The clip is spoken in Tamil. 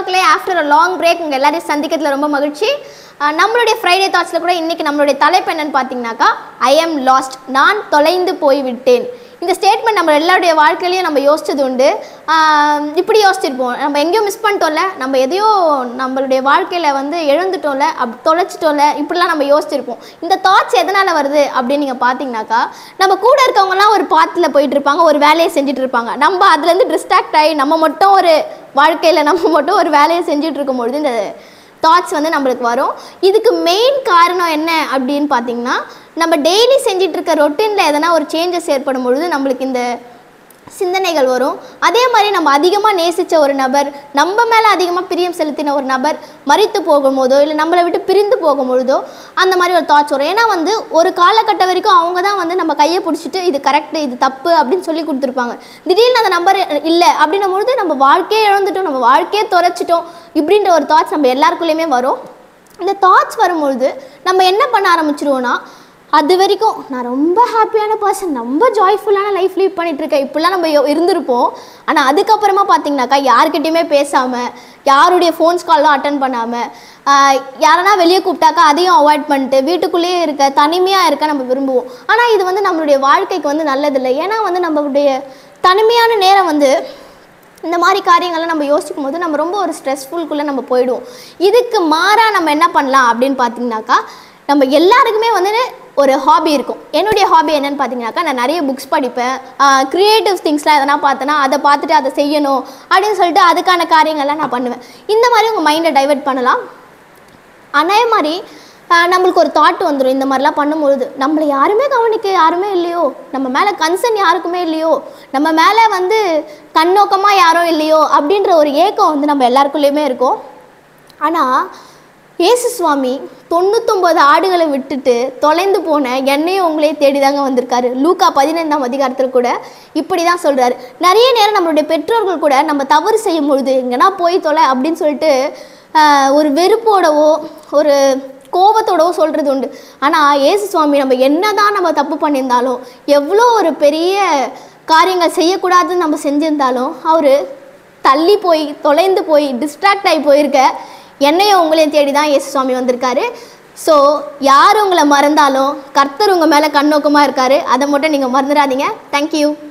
மக்களே ஆஃப்டர் அ லாங் பிரேக் உங்கள் எல்லாரையும் சந்திக்கிறதுல ரொம்ப மகிழ்ச்சி அஹ் நம்மளுடைய ஃப்ரைடே தாட்ஸில் கூட இன்றைக்கி நம்மளுடைய தலைப்பு என்னன்னு பார்த்தீங்கன்னாக்கா ஐ am லாஸ்ட் நான் தொலைந்து போய்விட்டேன் இந்த ஸ்டேட்மெண்ட் நம்ம எல்லாருடைய வாழ்க்கையிலையும் நம்ம யோசிச்சது உண்டு ஆஹ் இப்படி யோசிச்சிருப்போம் நம்ம எங்கேயோ மிஸ் பண்ணிட்டோம்ல நம்ம எதையோ நம்மளுடைய வாழ்க்கையில் வந்து இழந்துட்டோம்ல அப் தொலைச்சிட்டோம்ல இப்படிலாம் நம்ம யோசிச்சிருப்போம் இந்த தாட்ஸ் எதனால் வருது அப்படின்னு நீங்கள் பார்த்தீங்கன்னாக்கா நம்ம கூட இருக்கவங்கலாம் ஒரு பாத்தில் போயிட்டு இருப்பாங்க ஒரு வேலையை செஞ்சுட்டு இருப்பாங்க நம்ம அதுலேருந்து டிஸ்ட்ராக்ட் ஆகி நம்ம மட்டும் ஒரு வாழ்க்கையில் நம்ம மட்டும் ஒரு வேலையை செஞ்சுட்டு இருக்கும்பொழுது இந்த தாட்ஸ் வந்து நம்மளுக்கு வரும் இதுக்கு மெயின் காரணம் என்ன அப்படின்னு பார்த்தீங்கன்னா நம்ம டெய்லி செஞ்சுட்டு இருக்க ரொட்டீனில் எதனா ஒரு சேஞ்சஸ் ஏற்படும் பொழுது நம்மளுக்கு இந்த சிந்தனைகள் வரும் அதே மாதிரி நம்ம அதிகமாக நேசித்த ஒரு நபர் நம்ம மேலே அதிகமாக பிரியம் செலுத்தின ஒரு நபர் மறித்து போகும்போதோ இல்லை நம்மளை விட்டு பிரிந்து போகும்பொழுதோ அந்த மாதிரி ஒரு தாட்ஸ் வரும் ஏன்னா வந்து ஒரு காலகட்டம் வரைக்கும் அவங்க தான் வந்து நம்ம கையை பிடிச்சிட்டு இது கரெக்டு இது தப்பு அப்படின்னு சொல்லி கொடுத்துருப்பாங்க திடீர்னு அந்த நம்பர் இல்லை அப்படின்னும் பொழுது நம்ம வாழ்க்கையே இழந்துட்டோம் நம்ம வாழ்க்கையே தொலைச்சிட்டோம் இப்படின்ற ஒரு தாட்ஸ் நம்ம எல்லாருக்குள்ளேயுமே வரும் இந்த தாட்ஸ் வரும்பொழுது நம்ம என்ன பண்ண ஆரம்பிச்சிருவோம்னா அது வரைக்கும் நான் ரொம்ப ஹாப்பியான பர்சன் ரொம்ப ஜாய்ஃபுல்லான லைஃப் லீவ் பண்ணிட்டு இருக்கேன் இப்படிலாம் நம்ம யோ- இருந்திருப்போம் ஆனால் அதுக்கப்புறமா பார்த்தீங்கன்னாக்கா யார்கிட்டயுமே பேசாமல் யாருடைய ஃபோன்ஸ் கால்லாம் அட்டன் பண்ணாமல் யாரனா வெளியே கூப்பிட்டாக்கா அதையும் அவாய்ட் பண்ணிட்டு வீட்டுக்குள்ளேயே இருக்க தனிமையாக இருக்க நம்ம விரும்புவோம் ஆனால் இது வந்து நம்மளுடைய வாழ்க்கைக்கு வந்து நல்லதில்லை ஏன்னா வந்து நம்மளுடைய தனிமையான நேரம் வந்து இந்த மாதிரி காரியங்கள்லாம் நம்ம யோசிக்கும் போது நம்ம ரொம்ப ஒரு ஸ்ட்ரெஸ்ஃபுல்குள்ளே நம்ம போயிடுவோம் இதுக்கு மாறாக நம்ம என்ன பண்ணலாம் அப்படின்னு பார்த்தீங்கன்னாக்கா நம்ம எல்லாருக்குமே வந்து ஒரு ஹாபி இருக்கும் என்னுடைய ஹாபி என்னன்னு பார்த்தீங்கன்னாக்கா நான் நிறைய புக்ஸ் படிப்பேன் க்ரியேட்டிவ் திங்ஸ்லாம் எதனா பார்த்தேன்னா அதை பார்த்துட்டு அதை செய்யணும் அப்படின்னு சொல்லிட்டு அதுக்கான காரியங்கள்லாம் நான் பண்ணுவேன் இந்த மாதிரி உங்கள் மைண்டை டைவர்ட் பண்ணலாம் அதே மாதிரி ஆஹ், நம்மளுக்கு ஒரு தாட் வந்துடும் இந்த மாதிரிலாம் பண்ணும்பொழுது நம்மளை யாருமே கவனிக்க யாருமே இல்லையோ நம்ம மேலே கன்சர்ன் யாருக்குமே இல்லையோ நம்ம மேலே வந்து கண்ணோக்கமாக யாரும் இல்லையோ அப்படின்ற ஒரு ஏக்கம் வந்து நம்ம எல்லாருக்குள்ளேயுமே இருக்கும் ஆனால் இயேசு சுவாமி தொண்ணூத்தொம்பது ஆடுகளை விட்டுட்டு தொலைந்து போன என்னையும் உங்களே தேடி தாங்க வந்திருக்காரு லூக்கா பதினைந்தாம் அதிகாரத்தில் கூட இப்படி தான் சொல்கிறாரு நிறைய நேரம் நம்மளுடைய பெற்றோர்கள் கூட நம்ம தவறு செய்யும் பொழுது எங்கன்னா போய் தொலை அப்படின்னு சொல்லிட்டு ஆஹ், ஒரு வெறுப்போடவோ ஒரு கோபத்தோடவோ சொல்கிறது உண்டு ஆனால் இயேசு சுவாமி நம்ம என்னதான் நம்ம தப்பு பண்ணியிருந்தாலும் எவ்வளோ ஒரு பெரிய காரியங்கள் செய்யக்கூடாதுன்னு நம்ம செஞ்சிருந்தாலும் அவர் தள்ளி போய் தொலைந்து போய் டிஸ்ட்ராக்ட் ஆகி போயிருக்க என்னையும் உங்களையும் தேடி தான் இயேசு சுவாமி வந்திருக்காரு ஸோ யார் உங்களை மறந்தாலும் கர்த்தர் உங்கள் மேலே கண்ணோக்கமாக இருக்காரு அதை மட்டும் நீங்கள் மறந்துடாதீங்க தேங்க்யூ